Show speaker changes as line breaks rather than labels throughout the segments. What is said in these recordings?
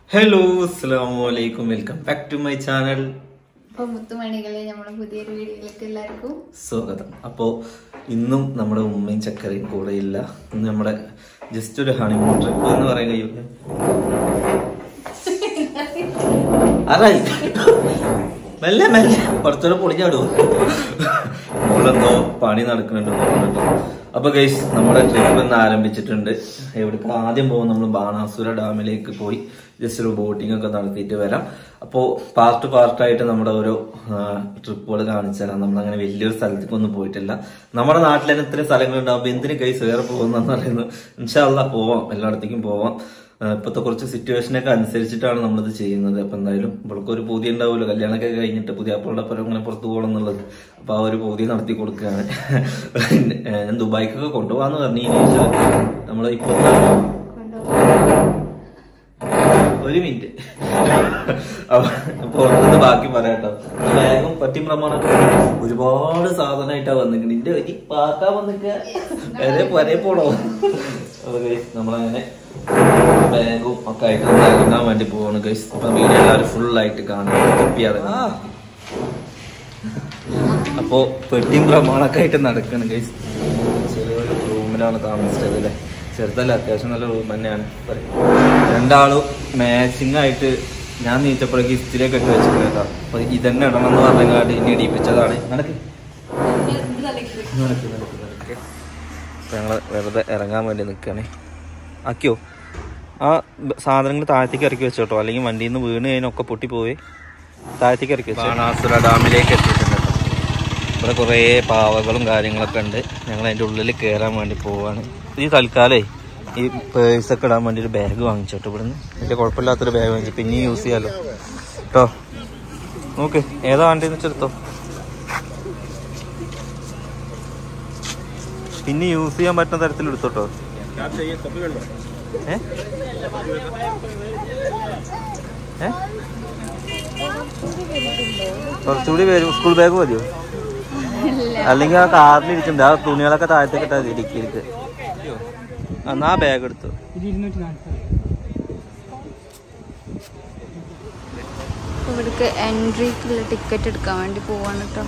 Hello അസ്സാം വലൈക്കും welcome back to my channel
അപ്പൊ മുത്തുമണികളെ നമ്മുടെ പുതിയൊരു വീഡിയോയിലേക്ക് എല്ലാവർക്കും
സ്വാഗതം അപ്പോ ഇന്നും നമ്മുടെ ഉമ്മയും ചക്കരയും കൂടെ ഇല്ല ഇന്ന് നമ്മുടെ ജസ്റ്റ് ഒരു ഹണിമൂൺ ട്രിപ്പ് എന്ന് പറയാൻ കഴിയും അതായി മെല്ലെ മെല്ലെ കുറച്ചുകൂടെ പൊളിഞ്ഞാടുവോ നമ്മളെന്തോ പണി നടക്കുന്നുണ്ട് തോന്നുന്നുണ്ട് അപ്പൊ ഗൈസ് നമ്മുടെ ട്രിപ്പ് ഇന്ന് ആരംഭിച്ചിട്ടുണ്ട് എവിടേക്ക് ആദ്യം പോകും നമ്മൾ ബാണാസുര ഡാമിലേക്ക് പോയി ജസ്റ്റ് ഒരു ബോട്ടിംഗ് ഒക്കെ നടത്തിയിട്ട് വരാം അപ്പോൾ പാർട്ട് പാർട്ടായിട്ട് നമ്മുടെ ഓരോ ട്രിപ്പുകൾ കാണിച്ചു തരാം നമ്മൾ അങ്ങനെ വലിയൊരു സ്ഥലത്തേക്കൊന്നും പോയിട്ടില്ല നമ്മുടെ നാട്ടിൽ തന്നെ ഇത്രയും സ്ഥലങ്ങളുണ്ടാവും അപ്പൊ എന്തിനു ഗൈസ് വേറെ പോകുന്നെന്ന് പറയുന്നത് ഇൻഷാല്ല പോവാം എല്ലായിടത്തേക്കും പോവാം ആ, ഇപ്പോഴത്തെ കുറച്ച് സിറ്റുവേഷനൊക്കെ അനുസരിച്ചിട്ടാണ് നമ്മളിത് ചെയ്യുന്നത് അപ്പൊ എന്തായാലും ഇവൾക്ക് ഒരു പൂതി ഉണ്ടാവുമല്ലോ കല്യാണമൊക്കെ കഴിഞ്ഞിട്ട് പുതിയ അപ്പോഴുടെ പരം ഇങ്ങനെ പുറത്തു പോകണം എന്നുള്ളത് അപ്പൊ ആ ഒരു പൂതി നടത്തി കൊടുക്കുകയാണ് പിന്നെ, ഏ, ഞാൻ ദുബായിക്കൊക്കെ കൊണ്ടുപോകാന്ന് പറഞ്ഞു ശേഷം നമ്മൾ ഇപ്പൊ ഒരു മിനിറ്റ് അപ്പൊ പുറത്തുനിന്ന് ബാക്കി പറയാട്ടോ വേഗം പറ്റി പ്രമാണം ഒരുപാട് സാധനമായിട്ടാ വന്നിട്ടുണ്ട് നിന്റെ ഈ പാക്കാൻ വന്നിക്ക വരെ വരെ പോണോ അപ്പൊ guys, നമ്മളങ്ങനെ ബാഗും ഒക്കെ ആയിട്ട് ഒന്ന് ഇറങ്ങാൻ വേണ്ടി പോവാണ് ഗൈസ് അപ്പൊ വീഡിയോ എല്ലാവരും ഫുൾ ആയിട്ട് കാണാൻ അപ്പോ പെട്ടിയും പ്രമാണൊക്കെ ആയിട്ട് നടക്കാണ് ഗൈസ് ചെറിയൊരു റൂമിലാണ് താമസിച്ചത് അല്ലേ ചെറുതല്ല അത്യാവശ്യം നല്ല റൂം തന്നെയാണ് രണ്ടാളും മാച്ചിങ് ആയിട്ട് ഞാൻ നീച്ചപ്പോഴേക്ക് ഇസ്തിരിയൊക്കെ ഇട്ട് വെച്ചിട്ടുണ്ട് കേട്ടോ അപ്പൊ ഇതന്നെ ഇടണം എന്ന് പറഞ്ഞാണ്ട് ഇനി ഇടിപ്പിച്ചതാണ് നടക്ക് നടക്ക് നടക്ക് നടക്ക് അപ്പൊ ഞങ്ങള് വെറുതെ ഇറങ്ങാൻ വേണ്ടി നിൽക്കണേ ആക്കിയോ ആ സാധനങ്ങൾ താഴത്തേക്ക് ഇറക്കി വെച്ചോട്ടോ അല്ലെങ്കിൽ വണ്ടിയിൽ നിന്ന് വീണ് കഴിഞ്ഞൊക്കെ പൊട്ടിപ്പോയി താഴത്തേക്ക് ഇറക്കി വെച്ചു ബാണാസുര ഡാമിലേക്ക് എത്തിയിട്ടുണ്ട് കേട്ടോ ഇവിടെ കുറേ പാവകളും കാര്യങ്ങളൊക്കെ ഉണ്ട് ഞങ്ങൾ അതിൻ്റെ ഉള്ളിൽ കയറാൻ വേണ്ടി പോവാണ് ഈ തൽക്കാലേ ഈ പേഴ്സൊക്കെ ഇടാൻ വേണ്ടി ഒരു ബാഗ് വാങ്ങിച്ചോട്ടോ ഇവിടുന്ന് വലിയ കുഴപ്പമില്ലാത്തൊരു ബാഗ് വാങ്ങിച്ചു പിന്നെ യൂസ് ചെയ്യാലോ കേട്ടോ നോക്ക് ഏതാ വണ്ടിന്ന് വെച്ചെടുത്തോ പിന്നെ യൂസ് ചെയ്യാൻ പറ്റുന്ന തരത്തിൽ എടുത്തോട്ടോ ഏ ഏ കുറച്ചുകൂടി വരും സ്കൂൾ ബാഗ് മതിയോ അല്ലെങ്കിൽ ആ കാറിൽ ഇരിക്കണ്ട ആ തുണികളൊക്കെ താഴത്തേക്ക് ഇട്ടാ മതി ഡിക്കിയിലേക്ക് എന്നാ ആ ബാഗ് എടുത്തു
ഇവിടേക്ക് എൻട്രിക്കുള്ള ടിക്കറ്റ് എടുക്കാൻ വേണ്ടി പോവാണ് കേട്ടോ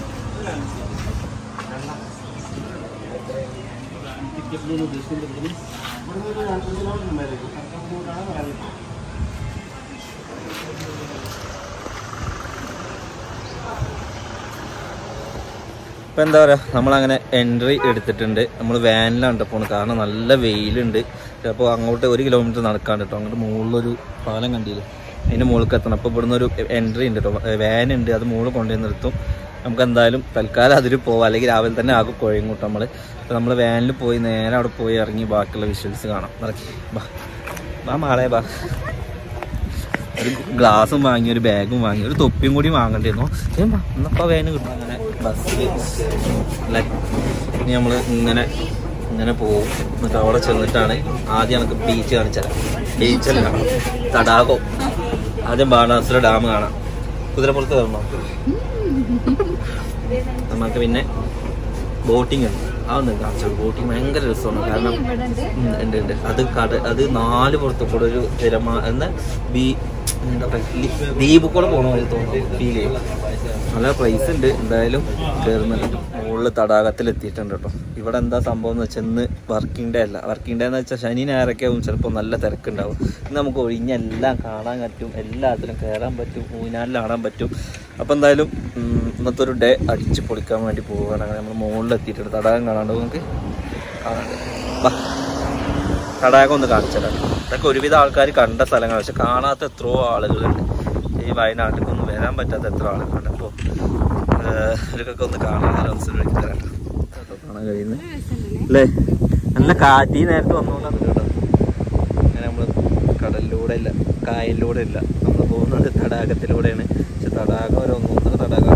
ഇപ്പൊ എന്താ പറയാ നമ്മളങ്ങനെ എൻട്രി എടുത്തിട്ടുണ്ട് നമ്മൾ വാനിലാണ് പോണത് കാരണം നല്ല വെയിലുണ്ട് അപ്പോൾ അങ്ങോട്ട് ഒരു കിലോമീറ്റർ നടക്കാണ്ട് കേട്ടോ അങ്ങോട്ട് മുകളിലൊരു പാലം കണ്ടില്ലേ അതിന്റെ മുകളിൽ എത്തണം അപ്പോൾ ഇവിടുന്ന് ഒരു എൻട്രി ഉണ്ട് കേട്ടോ വാൻ ഉണ്ട് അത് മുകളിൽ കൊണ്ടുപോയി നിർത്തും നമുക്ക് എന്തായാലും തൽക്കാലം അതിൽ പോവാം അല്ലെങ്കിൽ രാവിലെ തന്നെ ആകെ കുഴങ്ങൂട്ടും നമ്മൾ അപ്പോൾ നമ്മൾ വാനിൽ പോയി നേരെ അവിടെ പോയി ഇറങ്ങി ബാക്കിയുള്ള വിഷ്വൽസ് കാണാം ഇറക്കി ബാ ബാ മാളെ ബാ ഒരു ഗ്ലാസും വാങ്ങി ഒരു ബാഗും വാങ്ങി ഒരു തൊപ്പിയും കൂടി വാങ്ങണ്ടിരുന്നു എന്നപ്പോ വേന കിട്ടും അങ്ങനെ ബസ്സിൽ ഇനി നമ്മൾ ഇങ്ങനെ ഇങ്ങനെ പോകും എന്നിട്ട് അവിടെ ചെന്നിട്ടാണ് ആദ്യം നമുക്ക് ബീച്ച് കാണിച്ചാൽ ബീച്ചിൽ കാണാം തടാകം ആദ്യം ബാണാസുര ഡാം കാണാം കുതിരപ്പുറത്ത് കയറണോ നമുക്ക് പിന്നെ ബോട്ടിംഗ് ഉണ്ട് അതൊന്നും കാണിച്ചു ബോട്ടിംഗ് ഭയങ്കര രസമാണ് കാരണം ഉം, ഉണ്ട് ഉണ്ട് അത് കട അത് നാല് പുറത്ത് കൂടെ ഒരു തിരമാ എന്ന ബീ എന്താ പറയുക ദ്വീപ് കൂടെ പോണ പോലെ തോന്നുന്നു ഫീൽ ചെയ്യും നല്ല പ്രൈസ് ഉണ്ട് എന്തായാലും കയറുന്നുണ്ട് മുകളിൽ തടാകത്തിൽ എത്തിയിട്ടുണ്ട് കേട്ടോ ഇവിടെ എന്താ സംഭവം എന്ന് വെച്ചാൽ ഇന്ന് വർക്കിംഗ് ഡേ അല്ല വർക്കിംഗ് ഡേ എന്ന് വെച്ചാൽ ശനി ഞായറൊക്കെ ആവും ചിലപ്പോൾ നല്ല തിരക്കുണ്ടാവും ഇന്ന് നമുക്ക് ഒഴിഞ്ഞ എല്ലാം കാണാൻ പറ്റും എല്ലാത്തിലും കയറാൻ പറ്റും ഊനാലിലാടാൻ പറ്റും അപ്പോൾ എന്തായാലും ഉം, ഇന്നത്തെ ഒരു ഡേ അടിച്ച് പൊളിക്കാൻ വേണ്ടി പോവുകയാണ് അങ്ങനെ നമ്മൾ മുകളിൽ എത്തിയിട്ടുണ്ട് തടാകം കാണാണ്ട് നമുക്ക് കാണാണ്ട് വാ തടാകം ഒന്ന് കാണിച്ചതാണ് ഇതൊക്കെ ഒരുവിധ ആൾക്കാർ കണ്ട സ്ഥലങ്ങൾ പക്ഷെ കാണാത്ത എത്രയോ ആളുകളുണ്ട് ഈ വയനാട്ടിലേക്കൊന്നും വരാൻ പറ്റാത്ത എത്ര ആളുകളുണ്ട് അപ്പോൾ ഇവർക്കൊക്കെ ഒന്ന് കാണാൻ ഒരു അവസരം ഒരുക്കി തരാം കേട്ടോ കാണാൻ കഴിയുന്നത് അല്ലേ നല്ല കാറ്റ് ഈ നേരത്തെ വന്നുകൊണ്ടാണ് കേട്ടോ അങ്ങനെ നമ്മൾ കടലിലൂടെ ഇല്ല കായലിലൂടെ ഇല്ല നമ്മൾ പോകുന്നത് തടാകത്തിലൂടെയാണ് പക്ഷെ തടാകം ഒരു ഒന്നൊന്നര തടാകം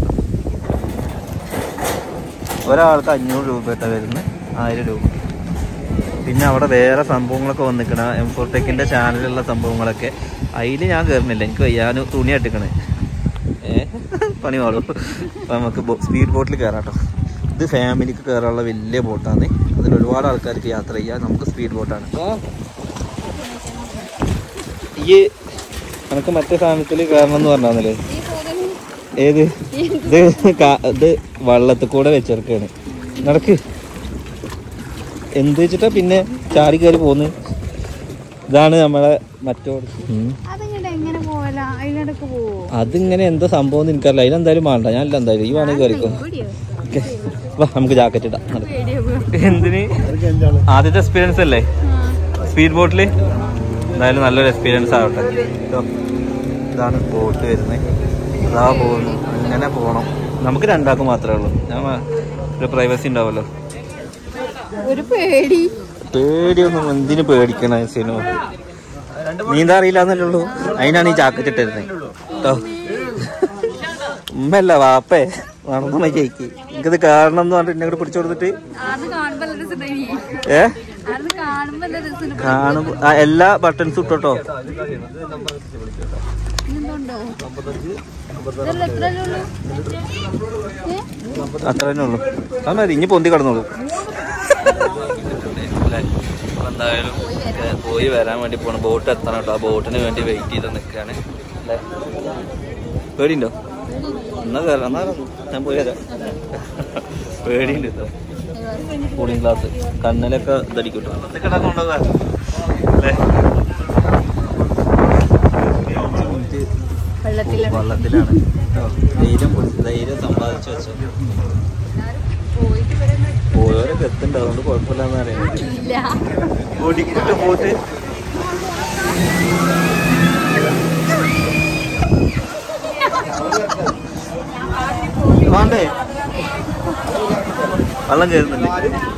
ഒരാൾക്ക് അഞ്ഞൂറ് രൂപ കേട്ടോ വരുന്നത് ആയിരം രൂപ പിന്നെ അവിടെ വേറെ സംഭവങ്ങളൊക്കെ വന്നിക്കണ എംഫോർടെക്കിന്റെ ചാനലിലുള്ള സംഭവങ്ങളൊക്കെ അതിൽ ഞാൻ കയറുന്നില്ല എനിക്ക് വയ്യാൻ തുണി അട്ടിക്കണേ ഏ പണി പാടും അപ്പൊ നമുക്ക് സ്പീഡ് ബോട്ടിൽ കയറാം കേട്ടോ ഇത് ഫാമിലിക്ക് കയറാനുള്ള വലിയ ബോട്ടാണ് അതിൽ ഒരുപാട് ആൾക്കാർക്ക് യാത്ര ചെയ്യാം നമുക്ക് സ്പീഡ് ബോട്ടാണ് ഈ എനിക്ക് മറ്റേ സാധനത്തിൽ കയറണം എന്ന് പറഞ്ഞാന്നല്ലേ
ഈ പോകുന്നു
ഏത് ഇത് കാ- ഇത് വള്ളത്തിൽ കൂടെ വെച്ചെടുക്കാണ് നടക്ക് എന്ത് വെച്ചിട്ടാ പിന്നെ ചാടി കയറി പോന്ന് ഇതാണ് നമ്മളെ മറ്റോട് ഉം.
അതിങ്ങോട്ട് എങ്ങനെ പോവല അതിനിടക്ക് പോവോ
അതിങ്ങനെ എന്താ സംഭവം എന്ന് എനിക്കറിയില്ല അതിനെന്തായാലും വേണ്ട ഞാനില്ല എന്തായാലും ഈ വേണമെങ്കിൽ കയറിക്കോ
പേടിയോ
ഓക്കെ വാ നമുക്ക് ജാക്കറ്റ് ഇടാം നടക്ക്.
പേടിയോ
എന്തിന് ആദ്യത്തെ എക്സ്പീരിയൻസ് അല്ലേ സ്പീഡ് ബോട്ടിൽ എന്തായാലും നല്ലൊരു എക്സ്പീരിയൻസ് ആവട്ടെ കേട്ടോ ഇതാണ് ബോട്ട് വരുന്നത് ഇതാ പോകുന്നു അങ്ങനെ പോകണം നമുക്ക് രണ്ടാൾക്ക് മാത്രമേ ഉള്ളൂ ഞാൻ വ- ഒരു പ്രൈവസി ഉണ്ടാവുമല്ലോ
ഒരു പേടി
പേടിയൊന്നും എന്തിനു പേടിക്കണ സിനു നീന്താ അറിയില്ല എന്നല്ലേ ഉള്ളൂ അതിനാണ് ഈ ജാക്കറ്റ് ഇട്ടിരുന്നത് കേട്ടോ ഉമ്മല്ല വാപ്പേ നടന്നു ജയിക്ക് എനിക്കത് കാണണം എന്ന് പറഞ്ഞിട്ട് എന്നെ കൂടെ പിടിച്ചു കൊടുത്തിട്ട്
അത് കാണുമ്പോ നല്ല രസമുണ്ടായി
ഏ
അത് കാണുമ്പോ നല്ല രസം
കാണുമ്പോ ആ, എല്ലാ ബട്ടൺസും ഇട്ടോട്ടോ
ഇതുണ്ടോ ഇതല്ല എത്ര ഉള്ളൂ ഏ?
അത്ര തന്നെ ഉള്ളൂ അത് മതി ഇനി പൊന്തി കിടന്നോളൂ എന്തായാലും ഏ, പോയി വരാൻ വേണ്ടി പോണ ബോട്ട് എത്തണം കേട്ടോ ആ ബോട്ടിന് വേണ്ടി വെയിറ്റ് ചെയ്ത് നിൽക്കുകയാണ് അല്ലേ പേടിയുണ്ടോ എന്നാ കയറാം എന്നാ കയറാം. ഞാൻ പോയി വരാം പേടിയുണ്ട് കേട്ടോ കൂളിംഗ് ഗ്ലാസ് കണ്ണിലൊക്കെ ഇതടിക്കൂട്ടോ അതൊക്കെ കൊണ്ടുപോകാം അല്ലേ അഞ്ച് മിനിറ്റ്
വെള്ളത്തിലാണ്
വള്ളത്തിലാണ് കേട്ടോ. ധൈര്യം പിടിച്ച് ധൈര്യം സമ്പാദിച്ചു വെച്ചോ
പോയിട്ട് വരാൻ
ഓരോരൊക്കെ എത്തുണ്ട് അതുകൊണ്ട് കുഴപ്പമില്ലെന്ന് അറിയാം
ഇല്ല
ഓടിക്കിട്ട് പോട്ട് വേണ്ടേ വെള്ളം കയറുന്നുണ്ട്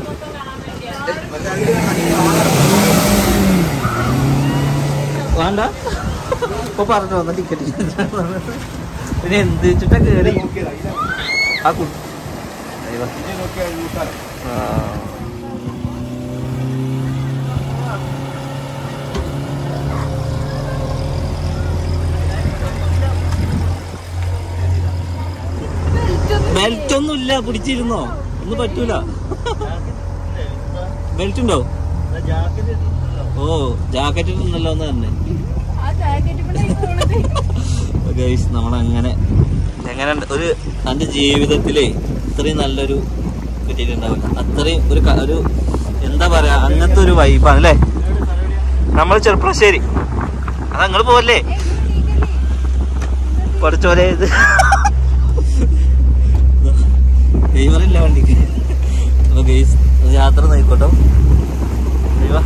വേണ്ട ഇപ്പൊ പറഞ്ഞു വന്ന ടിക്കറ്റ് പിന്നെ എന്ത് വെച്ചിട്ടാ കേറി ആ കു അയ്യോ. ആ ബെൽറ്റ് ഒന്നും ഇല്ല പിടിച്ചിരുന്നോ ഒന്നും പറ്റൂല ബെൽറ്റ് ഉണ്ടോ ഓ ജാക്കറ്റ് ഇട്ടുണ്ടല്ലോ എന്ന് തന്നെ
ആ ജാക്കറ്റ് ഇവിടെ
ഗൈസ് നമ്മളങ്ങനെ എങ്ങനെ ഒരു എൻ്റെ ജീവിതത്തിലെ ഇത്രയും നല്ലൊരു കിട്ടിയിട്ടുണ്ടാവില്ല അത്രയും ഒരു ക- ഒരു എന്താ പറയാ അങ്ങനത്തെ ഒരു വൈബാണ് അല്ലേ നമ്മൾ ചെറുപ്പശ്ശേരി അത് നിങ്ങൾ പോവല്ലേ പഠിച്ചോലെ ഇത് ഡ്രൈവറില്ല വണ്ടിക്ക് അപ്പൊ ഗൈസ് യാത്ര നോക്കോട്ടോ ദൈവ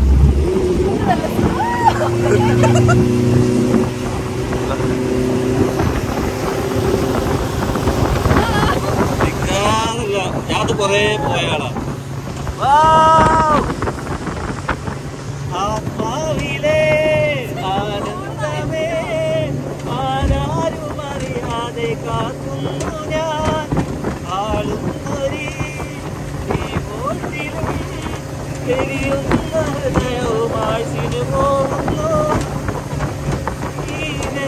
നിക്കാറില്ല. ഞാൻ അത് കൊറേ പോയ ആളാ ആത്മാവിലെ ആനന്ദമേ ആരാരും അറിയാതെ കാക്കുന്നു ഞാൻ ആളുന്നൊരി ഈ ബോട്ടിലും എരിയുന്ന ഹൃദയവുമായി സിനു പോകുന്നു ഈ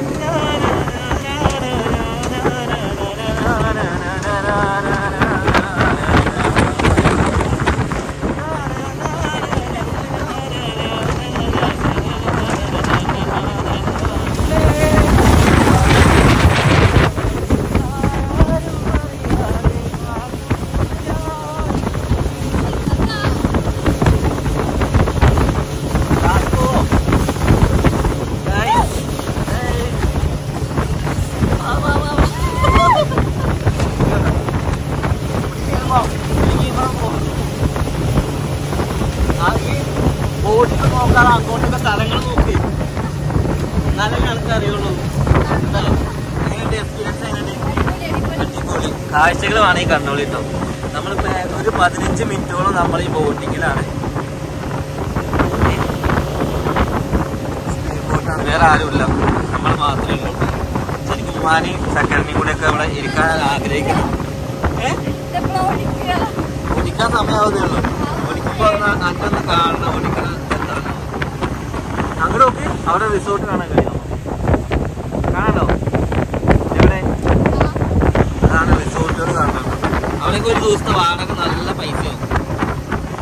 ബോട്ടിൽ നോക്കാതെ അങ്ങോട്ടൊക്കെ സ്ഥലങ്ങൾ നോക്കി എന്നാലേ ഞങ്ങൾക്ക് അറിയുള്ളൂ എന്തായാലും എങ്ങനെയുണ്ട് എക്സ്പീരിയൻസ് എങ്ങനെയുണ്ട് അടിപൊളി കാഴ്ചകൾ വേണമെങ്കിൽ കണ്ടോളി കേട്ടോ നമ്മളിപ്പോ ഒരു പതിനഞ്ച് മിനിറ്റോളം നമ്മൾ ഈ ബോട്ടിങ്ങിലാണ് ബോട്ടാണ് വേറെ ആരുമില്ല നമ്മൾ മാത്രമേ ഉള്ളൂ ശരിക്കും ഉമ്മാനെയും സക്കരനെയും കൂടെ ഒക്കെ ഇവിടെ ഇരിക്കാൻ ആഗ്രഹിക്കുന്നു ഏഹ് ഓടിക്കാൻ സമയാവുന്നേ ഉള്ളൂ ഓടിക്കുമ്പോ അറ്റൊന്ന് കാണണം ഓടിക്കണ എന്താണ് അങ്ങോട്ട് നോക്ക് അവിടെ റിസോർട്ട് കാണാൻ കഴിയും കാണാലോ എവിടെ അതാണ് റിസോർട്ടുകൾ കാണാൻ അവിടേക്ക് ഒരു ദിവസത്തെ വാടക നല്ല പൈസയാവും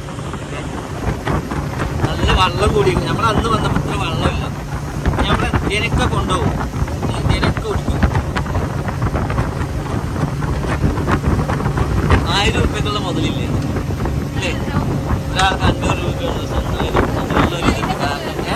ഓക്കേ? നല്ല വെള്ളം കൂടി നമ്മൾ അന്ന് വന്നപ്പോൾ ഇത്ര വെള്ളമില്ല നമ്മുടെ ഇന്ത്യനൊക്കെ കൊണ്ടുപോകും ഇന്ത്യനൊക്കെ കുടിക്കും ആയിരം ഉറുപ്പ്യക്കുള്ള മുതലില്ലേ അല്ലേ ഒരാൾക്ക് അഞ്ഞൂറ് രൂപയുള്ള സ്വന്തം മുതലുള്ള ഒരു ഇതുണ്ട് കാരണം ഏ?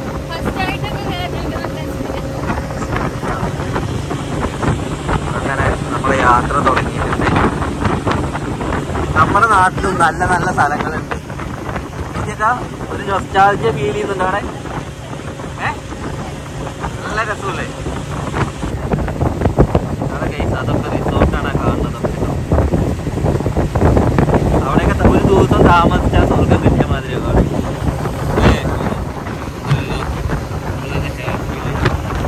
അങ്ങനെ നമ്മളെ യാത്ര തുടങ്ങിയിട്ടുണ്ട് നമ്മുടെ നാട്ടിലും നല്ല നല്ല സ്ഥലങ്ങളുണ്ട് ചേട്ടാ ഒരു നൊസ്റ്റാൾജിയ ഫീൽ ചെയ്യുന്നുണ്ട് അവിടെ ഏ നല്ല രസമല്ലേ അവിടെ ഗൈസ് അതൊക്കെ റിസോർട്ടാണ് കാണുന്നത് അവിടെയൊക്കെ ഒരു ദിവസം താമസിച്ചാൽ സ്വർഗം കിട്ടിയ മാതിരിയൊക്കെ അവിടെ. അല്ലേ? നല്ല- വളരെ happy ല്.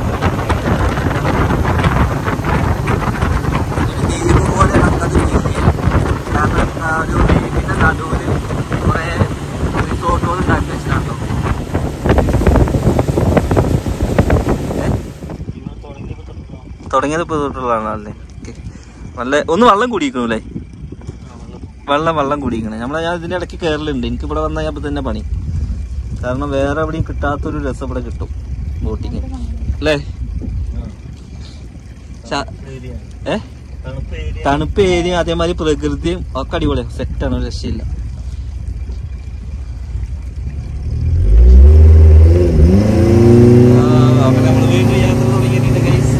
ഒരു ദ്വീപ് പോലെ നമുക്കത് feel ചെയ്യാം. കാരണം ആ ഒരു ദ്വീപിന്റെ നടുവില് കുറേ റിസോർട്ടുകൾ ഉണ്ടാക്കി വെച്ചിട്ടുണ്ടോ തുടങ്ങിയത് ഇപ്പോൾ തൊട്ടുള്ളതാണ് അല്ലേ ഓക്കെ നല്ല ഒന്ന് വെള്ളം കുടിക്കണല്ലേ വെള്ളം വെള്ളം കുടിക്കണേ നമ്മളെ ഞാൻ ഇതിന്റെ ഇടയ്ക്ക് കയറലുണ്ട് എനിക്ക് ഇവിടെ വന്നാൽ ഞാൻ ഇപ്പൊ തന്നെ പണി കാരണം വേറെ എവിടെയും കിട്ടാത്തൊരു രസം ഇവിടെ കിട്ടും ബോട്ടിങ് അല്ലേ ശ- ഏ തണുപ്പ് ഏരിയ അതേമാതിരി പ്രകൃതിയും ഒക്കെ അടിപൊളിയാണ് സെറ്റാണ് ഒരു രക്ഷയില്ല ആ, അപ്പൊ നമ്മള് വീണ്ടും യാത്ര തുടങ്ങിയിട്ടുണ്ട് guys.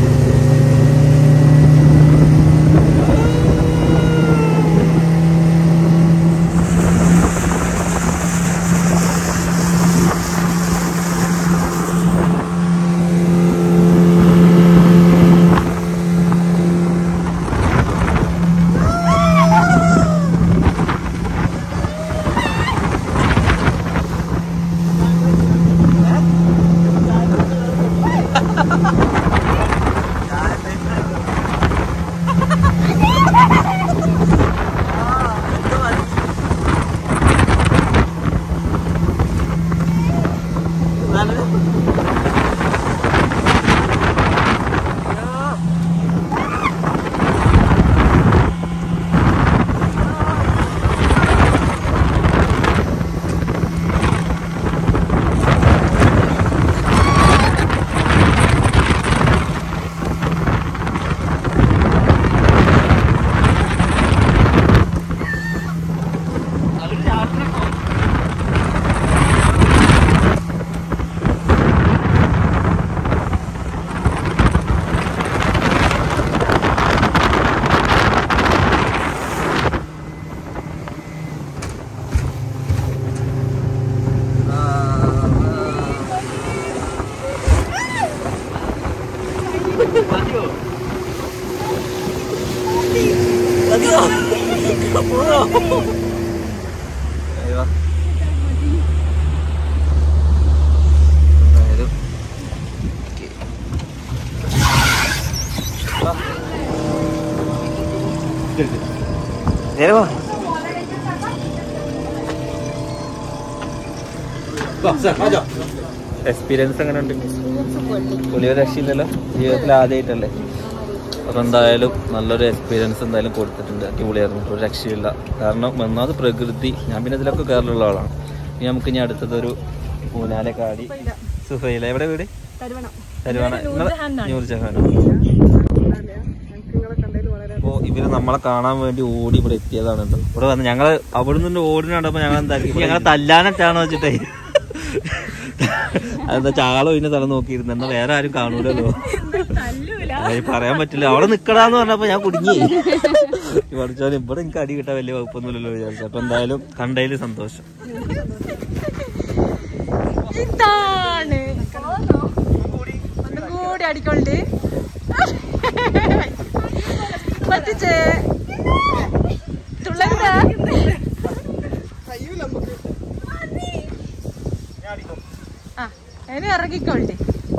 മതിയോ? മതിയോ? പോയോ? അയ്യോ. എന്തായാലും ഓക്കേ. വാ. നേരെ വാ. എക്സ്പീരിയൻസ് എങ്ങനെ ഉണ്ട് പുലിയ രക്ഷയില്ലല്ലോ ജീവിതത്തിൽ ആദ്യമായിട്ടല്ലേ അപ്പോൾ എന്തായാലും നല്ലൊരു എക്സ്പീരിയൻസ് എന്തായാലും കൊടുത്തിട്ടുണ്ട് അടിപൊളിയായിരുന്നു ഒരു രക്ഷയില്ല കാരണം ഒന്നാമത് പ്രകൃതി ഞാൻ പിന്നെ ഇതിലൊക്കെ കയറിലുള്ള ആളാണ് ഇനി നമുക്ക് ഇനി അടുത്തതൊരു ഊനാലക്കാടി സുഹൈല എവിടെ വീട് തരുവാണ നൂർജഹാനോ അപ്പോൾ ഇവര് നമ്മളെ കാണാൻ വേണ്ടി ഓടി ഇവിടെ എത്തിയതാണ് കേട്ടോ ഇവിടെ വന്ന് ഞങ്ങള് അവിടെ നിന്ന് ഓടിനണ്ടപ്പോ ഞങ്ങൾ എന്താക്കി ഞങ്ങളെ തല്ലാനറ്റാണോ വെച്ചിട്ടേ അതെന്താ ചാളോ ഇതിന്റെ തല നോക്കിയിരുന്നു എന്നാ വേറെ ആരും കാണൂലല്ലോ അത് പറയാൻ പറ്റില്ല അവിടെ നിക്കടാന്ന് പറഞ്ഞപ്പോ ഞാൻ കുടുങ്ങി പഠിച്ചാലും ഇവിടെ എനിക്ക് അടി കിട്ടാൻ വലിയ വകുപ്പൊന്നുമില്ലല്ലോ വിചാരിച്ചു അപ്പൊ എന്തായാലും കണ്ടതില് സന്തോഷം
ഇതാണ് ഒന്നും കൂടി അടിക്കൊണ്ട് പറ്റിച്ചേ തുള്ളരുതാ ആ ഇനി ഇറങ്ങിക്കോളി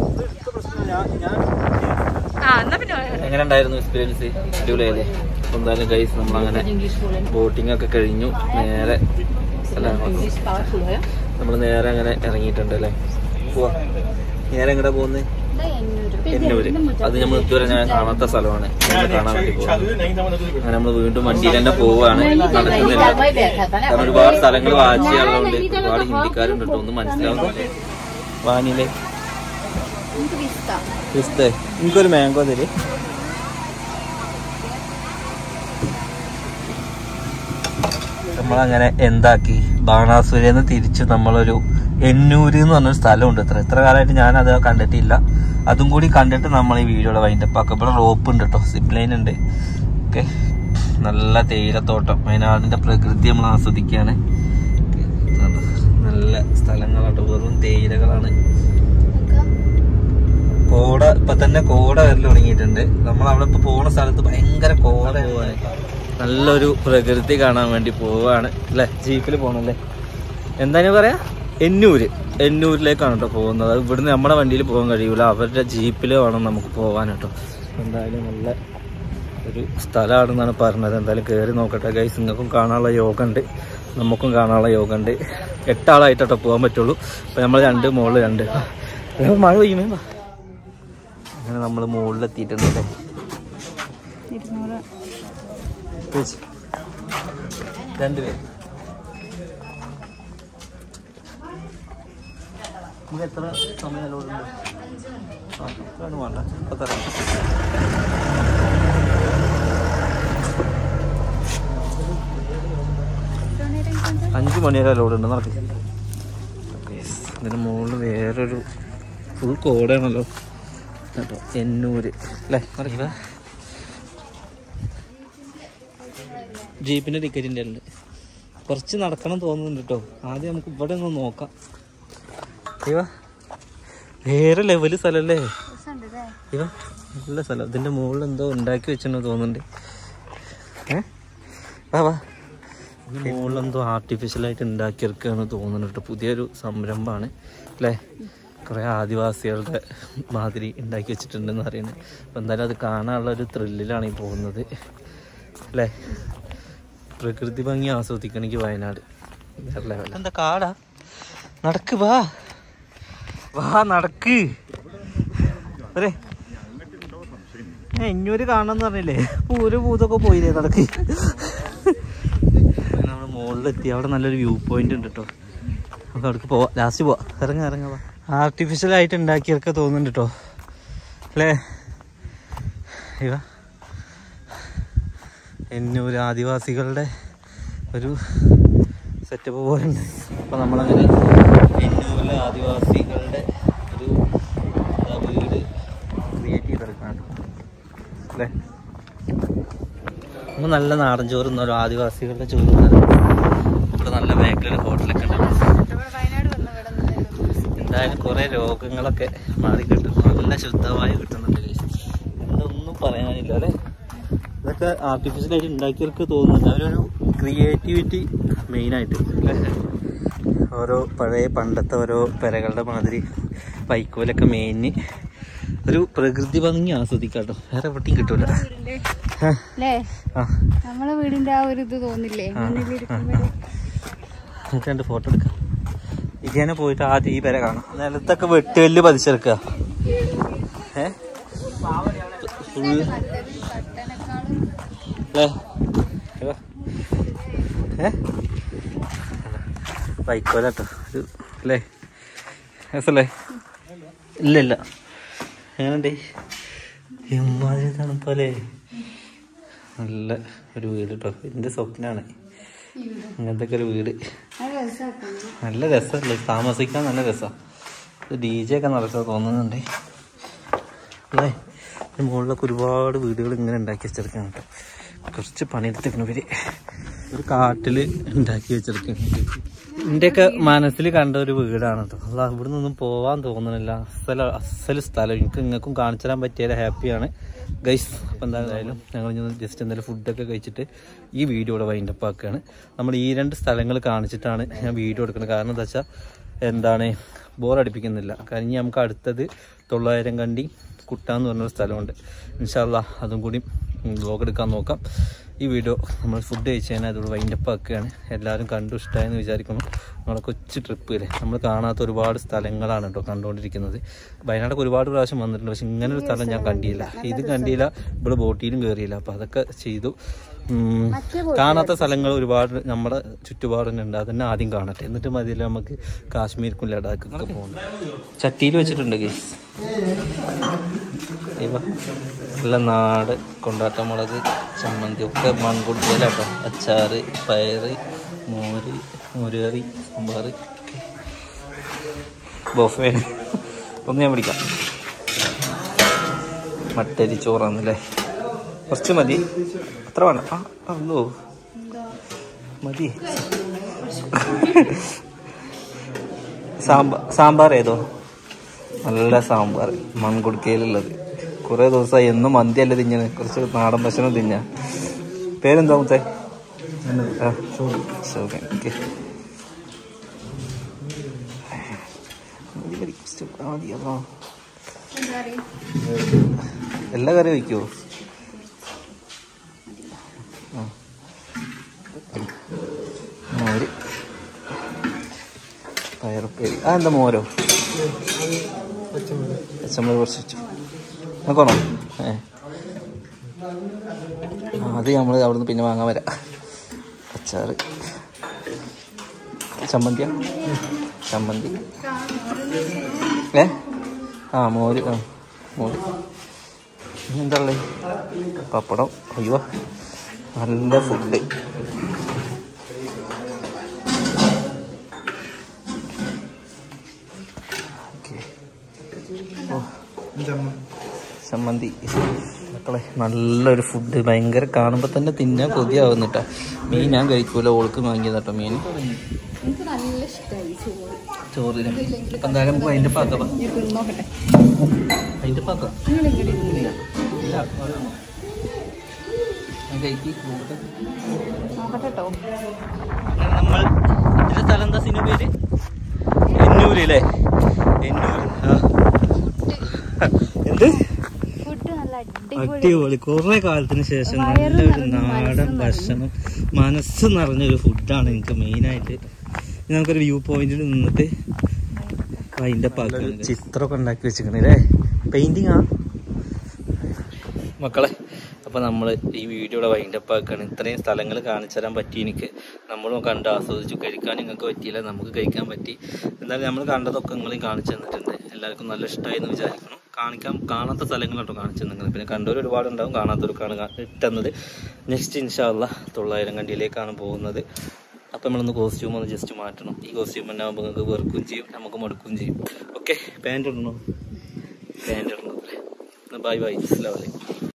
ആ എന്നാ പിന്നെ
എങ്ങനെ ഉണ്ടായിരുന്നു എക്സ്പീരിയൻസ് അടിപൊളിയല്ലേ അപ്പൊ എന്തായാലും ഗൈസ് നമ്മളങ്ങനെ ബോട്ടിംഗ് ഒക്കെ കഴിഞ്ഞു നേരെ അല്ല നമ്മൾ നേരെ അങ്ങനെ ഇറങ്ങിയിട്ടുണ്ട് അല്ലേ പോവാ നേരെ എങ്ങടെ പോകുന്നത് എന്നൂര് അത് നമ്മൾ ഇതുവരെ ഞാൻ കാണാത്ത സ്ഥലമാണ് നമ്മൾ കാണാൻ വേണ്ടി പോകുന്നത് അങ്ങനെ നമ്മൾ വീണ്ടും വണ്ടിയിൽ തന്നെ പോവുകയാണ് നടക്കുന്നില്ല കാരണം ഒരുപാട് സ്ഥലങ്ങൾ വാച്ച് ചെയ്യാനുള്ളതുകൊണ്ട് ഒരുപാട് ഹിന്ദിക്കാരുണ്ട് കേട്ടോ ഒന്നും മനസ്സിലാവുന്നില്ല വാനിലെ
എനിക്ക് പിസ്ത
പിസ്തേ എനിക്കൊരു മാംഗോ തരി നമ്മളങ്ങനെ എന്താക്കി ബാണാസുരന്ന് തിരിച്ച് നമ്മളൊരു എണ്ണൂര് എന്ന് പറഞ്ഞൊരു സ്ഥലമുണ്ട് ഇത്ര ഇത്ര കാലമായിട്ട് ഞാൻ അത് കണ്ടിട്ടില്ല അതും കൂടി കണ്ടിട്ട് നമ്മൾ ഈ വീഡിയോയുടെ വൈൻഡപ്പ് ആക്കും ഇവിടെ റോപ്പ് ഉണ്ട് കേട്ടോ സിപ്പ് ലൈൻ ഉണ്ട് ഓക്കെ നല്ല തേയിലത്തോട്ടം വയനാടിന്റെ പ്രകൃതി നമ്മൾ ആസ്വദിക്കുകയാണ് ഇതാണ് നല്ല സ്ഥലങ്ങളാണ് വെറും തേയിലകളാണ് കോട ഇപ്പൊ തന്നെ കോട വരൽ തുടങ്ങിയിട്ടുണ്ട് നമ്മൾ അവിടെ ഇപ്പൊ പോണ സ്ഥലത്ത് ഭയങ്കര കോട പോവാണ് നല്ലൊരു പ്രകൃതി കാണാൻ വേണ്ടി പോവാണ് അല്ലെ ജീപ്പിൽ പോണല്ലേ എന്താണ് പറയാ എന്നൂര് എന്നൂരിലേക്കാണ് കേട്ടോ പോകുന്നത് അത് ഇവിടുന്ന് നമ്മുടെ വണ്ടിയിൽ പോകാൻ കഴിയൂല അവരുടെ ജീപ്പിൽ വേണം നമുക്ക് പോകാൻ കേട്ടോ എന്തായാലും നല്ല ഒരു സ്ഥലമാണെന്നാണ് പറഞ്ഞത് എന്തായാലും കയറി നോക്കട്ടെ ഗൈസ് നിങ്ങൾക്കും കാണാനുള്ള യോഗ ഉണ്ട് നമുക്കും കാണാനുള്ള യോഗ ഉണ്ട് എട്ടാളായിട്ടോ പോകാൻ പറ്റുള്ളൂ അപ്പൊ നമ്മൾ രണ്ട് മുകളിൽ രണ്ട് ഏ, മഴ പെയ്യുമേ വാ. അങ്ങനെ നമ്മൾ മുകളിലെത്തിയിട്ടുണ്ടല്ലേ
ഇരുന്നൂറ്
ചേച്ചി രണ്ടുപേര് നമുക്ക് എത്ര സമയം അലോടുണ്ട് ആ വേണം വേണ്ട ഇപ്പൊ തരാം അഞ്ച് മണി വരെ ലോഡ് ഉണ്ട് നടക്കും ഇതിന് മുകളിൽ വേറൊരു ഫുൾ കോടയാണല്ലോ കേട്ടോ എന്നൂര് അല്ലേ നടക്കുക ജീപ്പിന്റെ ടിക്കറ്റിന്റെ ഉണ്ട് കുറച്ച് നടക്കണം തോന്നുന്നുണ്ട് കേട്ടോ ആദ്യം നമുക്ക് ഇവിടെ ഒന്ന് നോക്കാം ഇവ വേറെ ലെവല് സ്ഥലല്ലേ
രസമുണ്ട് അല്ലേ
ഇവ നല്ല സ്ഥലം ഇതിന്റെ മുകളിൽ എന്തോ ഉണ്ടാക്കി വെച്ചെന്ന് തോന്നുന്നുണ്ട് ഏ വാ വാ ഇതിന്റെ മുകളിൽ എന്തോ ആർട്ടിഫിഷ്യലായിട്ട് ഉണ്ടാക്കിയെടുക്കുകയാണ് തോന്നുന്നുണ്ട് കേട്ടോ പുതിയൊരു സംരംഭമാണ് അല്ലേ കുറേ ആദിവാസികളുടെ മാതിരി ഉണ്ടാക്കി വെച്ചിട്ടുണ്ടെന്ന് അറിയുന്നത് അപ്പം എന്തായാലും അത് കാണാനുള്ള ഒരു ത്രില്ലിലാണ് ഈ പോകുന്നത് അല്ലേ പ്രകൃതി ഭംഗി ആസ്വദിക്കണമെങ്കിൽ വയനാട് വേറെ ലെവൽ എന്താ കാടാ നടക്ക് വാ വാ നടക്ക് അതെ ഏ ഇഞ്ഞൂര് കാണണമെന്ന് പറഞ്ഞില്ലേ പൂര് പൂതൊക്കെ പോയില്ലേ നടക്ക് നമ്മൾ മുകളിലെത്തി അവിടെ നല്ലൊരു വ്യൂ പോയിന്റ് ഉണ്ട് കേട്ടോ നമുക്ക് അവിടേക്ക് പോവാം ലാസ്റ്റ് പോവാം ഇറങ്ങ ഇറങ്ങ വാ ആർട്ടിഫിഷ്യൽ ആയിട്ട് ഉണ്ടാക്കിയൊക്കെ തോന്നുന്നുണ്ട് കേട്ടോ അല്ലേ ഇവ എന്നൂര് ആദിവാസികളുടെ ഒരു സെറ്റപ്പ് പോലെ ഉണ്ട് അപ്പോൾ നമ്മളങ്ങനെ എന്നൂരിലെ ആദിവാസികളുടെ ഒരു എന്താ വീട് ക്രിയേറ്റ് ചെയ്തെടുക്കണം അല്ലേ നമുക്ക് നല്ല നാടൻ ചോറ് ഒരു ആദിവാസികളുടെ ചോറ് ഇവിടെ നല്ല മേഖലയിലെ ഹോട്ടലൊക്കെ ഉണ്ട്
ഇവിടെ വയനാട് വന്ന ഇവിടെ നിന്ന്
എന്തായാലും കുറെ രോഗങ്ങളൊക്കെ മാറി കിട്ടും നല്ല ശുദ്ധമായി കിട്ടുന്നുണ്ട് guys. എന്തൊന്നും പറയാനില്ല അല്ലേ ഇതൊക്കെ ആർട്ടിഫിഷ്യൽ ആയിട്ട് ഉണ്ടാക്കിയവർക്ക് തോന്നുന്നുണ്ട് അവരൊരു ക്രിയേറ്റിവിറ്റി മെയിനായിട്ട് അല്ലേ ഓരോ പഴയ പണ്ടത്തെ ഓരോ പെരകളുടെ മാതിരി വൈക്കോലൊക്കെ മേഞ്ഞ് ഒരു പ്രകൃതി ഭംഗി ആസ്വദിക്കാം കേട്ടോ വേറെ എവിടെയും കിട്ടൂല
വീടിന്റെ
ആ,
അല്ലേ
ആ
നമ്മളെ വീടിന്റെ ആ ഒരു ഇത് തോന്നില്ലേ
ആ.
മുന്നിലിരിക്കുമ്പോഴേ
നമുക്ക് രണ്ട് ഫോട്ടോ എടുക്കാം ഇങ്ങനെ പോയിട്ട് ആദ്യം ഈ പെര കാണാം നിലത്തൊക്കെ വെട്ടുകല്ല് പതിച്ചെടുക്കുക ഏ ഫുള്ള്
പട്ടനേക്കാളും
അല്ലേ ഇതാ. ഏ വൈക്കോലാട്ടോ ഒരു അല്ലേ രസല്ലേ ഇല്ല ഇല്ല എങ്ങനെയുണ്ട് ഇമ്മാതിരി തണുപ്പല്ലേ നല്ല ഒരു വീട് കേട്ടോ എൻ്റെ സ്വപ്നമാണ് ഇങ്ങനത്തെ ഒക്കെ ഒരു വീട്
അത് രസമാക്കണം
നല്ല രസമല്ലേ താമസിക്കാൻ നല്ല രസമാണ് ഡി ജെ ഒക്കെ നടക്കുക തോന്നുന്നുണ്ട് അല്ലേ ഇതിന് മുകളിലൊക്കെ ഒരുപാട് വീടുകൾ ഇങ്ങനെ ഉണ്ടാക്കി വെച്ചെടുക്കാൻ കേട്ടോ കുറച്ച് പണിയെടുത്തേക്കണ ഇവര് ഒരു കാട്ടില് ഉണ്ടാക്കി വെച്ചെടുക്കണം എൻ്റെയൊക്കെ മനസ്സിൽ കണ്ട ഒരു വീടാണ് കേട്ടോ അല്ല ഇവിടെ നിന്നും പോവാൻ തോന്നുന്നില്ല അസല അസല് സ്ഥലം എനിക്ക് നിങ്ങൾക്കും കാണിച്ചു തരാൻ പറ്റിയാൽ ഹാപ്പിയാണ് ഗൈസ് അപ്പം എന്തായാലും ഞങ്ങൾ ജസ്റ്റ് എന്തായാലും ഫുഡൊക്കെ കഴിച്ചിട്ട് ഈ വീഡിയോ ഇവിടെ വൈൻഡപ്പ് ആക്കുകയാണ് നമ്മൾ ഈ രണ്ട് സ്ഥലങ്ങൾ കാണിച്ചിട്ടാണ് ഞാൻ വീഡിയോ എടുക്കുന്നത് കാരണം എന്താ വെച്ചാൽ എന്താണ് ബോറടിപ്പിക്കുന്നില്ല കാരണം ഇനി നമുക്ക് അടുത്തത് തൊള്ളായിരം കണ്ടി കുട്ടാന്ന് പറഞ്ഞൊരു സ്ഥലമുണ്ട് ഇൻഷാല്ല അതും കൂടി വ്ലോഗ് എടുക്കാൻ നോക്കാം ഈ വീഡിയോ നമ്മൾ ഫുഡ് കഴിച്ച് കഴിഞ്ഞാൽ അതോട് വൈൻഡപ്പ് ആക്കുകയാണ് എല്ലാവരും കണ്ടു ഇഷ്ടമായെന്ന് വിചാരിക്കുന്നു നമ്മളെ കൊച്ചു ട്രിപ്പ് അല്ലേ നമ്മൾ കാണാത്ത ഒരുപാട് സ്ഥലങ്ങളാണ് കേട്ടോ കണ്ടുകൊണ്ടിരിക്കുന്നത് വയനാടൊക്കെ ഒരുപാട് പ്രാവശ്യം വന്നിട്ടുണ്ട് പക്ഷെ ഇങ്ങനെ ഒരു സ്ഥലം ഞാൻ കണ്ടില്ല ഇത് കണ്ടില്ല ഇവിടെ ബോട്ടിലും കയറിയില്ല അപ്പോൾ അതൊക്കെ ചെയ്തു ഉം.
മറ്റേ
കാണാത്ത സ്ഥലങ്ങൾ ഒരുപാട് നമ്മുടെ ചുറ്റുപാട് തന്നെ ഉണ്ട് അതന്നെ ആദ്യം കാണട്ടെ എന്നിട്ട് മതിയല്ലോ നമുക്ക് കാശ്മീർക്കും ലഡാക്കൊക്കെ പോകണം ചട്ടിയിൽ വെച്ചിട്ടുണ്ട് ഗേസ് ഇവ നല്ല നാട് കൊണ്ടാട്ട മുളക് ചമ്മന്തി ഒക്കെ മൺകുട്ടിയിലാട്ടോ അച്ചാറ് പയറ് മോര് മോരുകറി സാമ്പാർ ബൊഫേ ഒന്ന് ഞാൻ പിടിക്കാം മട്ടരി ചോറാന്നല്ലേ കുറച്ച് മതി അത്ര വേണം ആ അല്ലോ മതി സാമ്പാർ സാമ്പാർ ഏതോ നല്ല സാമ്പാർ മൺകുടുക്കയിലുള്ളത് കുറേ ദിവസമായി എന്നും മന്തിയല്ല തിഞ്ഞത് കുറച്ച് നാടൻ ഭക്ഷണം തിഞ്ഞ പേരെന്താ മുത്തേ ആ ശോകൻ ഓക്കെ മതി മതി കുറച്ച് ആ, മതി അതാ എല്ലാ കറി വയ്ക്കുമോ മോര് പയറുപ്പേരി ആ എന്താ മോരോ പച്ചമുളക് കുറച്ച് വെച്ചു നോക്കണോ ഏ ആ, അത് നമ്മൾ അവിടുന്ന് പിന്നെ വാങ്ങാൻ വരാം അച്ചാറ് ചമ്മന്തിയാ ചമ്മന്തി ഏ ആ മോര് ആ മോര് ഇനി എന്താ ഉള്ളത് പപ്പടം അയ്യോ നല്ല ഫുഡ് ഓക്കെ ഓ ചമ്മന്തി മക്കളെ നല്ലൊരു ഫുഡ് ഭയങ്കര കാണുമ്പോൾ തന്നെ തിന്നാൻ കൊതിയാവുന്നിട്ടാ മീൻ ഞാൻ കഴിക്കൂല ഓൾക്ക് വാങ്ങിയതാട്ടോ മീൻ
എനിക്ക് നല്ല ഇഷ്ടമായി ചോറ്
ചോറിന് ഇപ്പം എന്തായാലും നമുക്ക് അതിൻ്റെ പാക്കാം
ഞാൻ തിന്നോക്കട്ടെ
അതിൻ്റെ പാക്കാം
നിങ്ങൾ ഇങ്ങോട്ട് ഇരുന്നില്ല
ഇല്ല ഞാൻ കഴിക്ക് നോക്കട്ടെ
നോക്കട്ടെ കേട്ടോ
അങ്ങനെ നമ്മൾ ഇതിന്റെ സ്ഥലം എന്താ സിനിമ പേര് എന്നൂര് അല്ലേ എന്നൂര് ആ. എന്ത്
ഫുഡ് നല്ല അടിപൊളി
അടിപൊളി കുറെ കാലത്തിന് ശേഷം
വയറ്
നല്ലൊരു
നിറഞ്ഞു,
നാടൻ
മനസ്സ്
ഭക്ഷണം മനസ്സ് നിറഞ്ഞൊരു ഫുഡാണ് എനിക്ക് മെയിനായിട്ട് ഇനി നമുക്കൊരു വ്യൂ പോയിന്റിൽ നിന്നിട്ട് അതിന്റെ ചിത്രമൊക്കെ ഉണ്ടാക്കി വെച്ചിരിക്കണേ പെയിന്റിങ് ആ മക്കളെ അപ്പോൾ നമ്മൾ ഈ വീഡിയോയുടെ വൈൻഡപ്പ് ആക്കുകയാണ് ഇത്രയും സ്ഥലങ്ങൾ കാണിച്ചു തരാൻ പറ്റി എനിക്ക് നമ്മളും കണ്ട് ആസ്വദിച്ചു കഴിക്കാൻ നിങ്ങൾക്ക് പറ്റിയില്ല നമുക്ക് കഴിക്കാൻ പറ്റി എന്തായാലും നമ്മൾ കണ്ടതൊക്കെ നിങ്ങളെയും കാണിച്ചു തന്നിട്ടുണ്ട് എല്ലാവർക്കും നല്ല ഇഷ്ടമായി എന്ന് വിചാരിക്കണം കാണിക്കാൻ കാണാത്ത സ്ഥലങ്ങളാട്ടോ കാണിച്ചു തന്നിട്ടുണ്ട് പിന്നെ കണ്ടവർ ഒരുപാടുണ്ടാവും കാണാത്തവർക്കാണ് കാ- ഇട്ടുന്നത് നെക്സ്റ്റ് ഇൻഷാല്ല തൊള്ളായിരം കണ്ടിയിലേക്കാണ് പോകുന്നത് അപ്പം നമ്മളൊന്ന് കോസ്റ്റ്യൂം ഒന്ന് ജസ്റ്റ് മാറ്റണം ഈ കോസ്റ്റ്യൂം തന്നെ ആകുമ്പോൾ നിങ്ങൾക്ക് വെറുക്കുകയും ചെയ്യും നമുക്ക് മടുക്കുകയും ചെയ്യും ഓക്കെ പാൻറ് ഇടണോ പാൻറ് ഇടണം ബൈ ബൈ അസ്സലാമു അലൈക്കും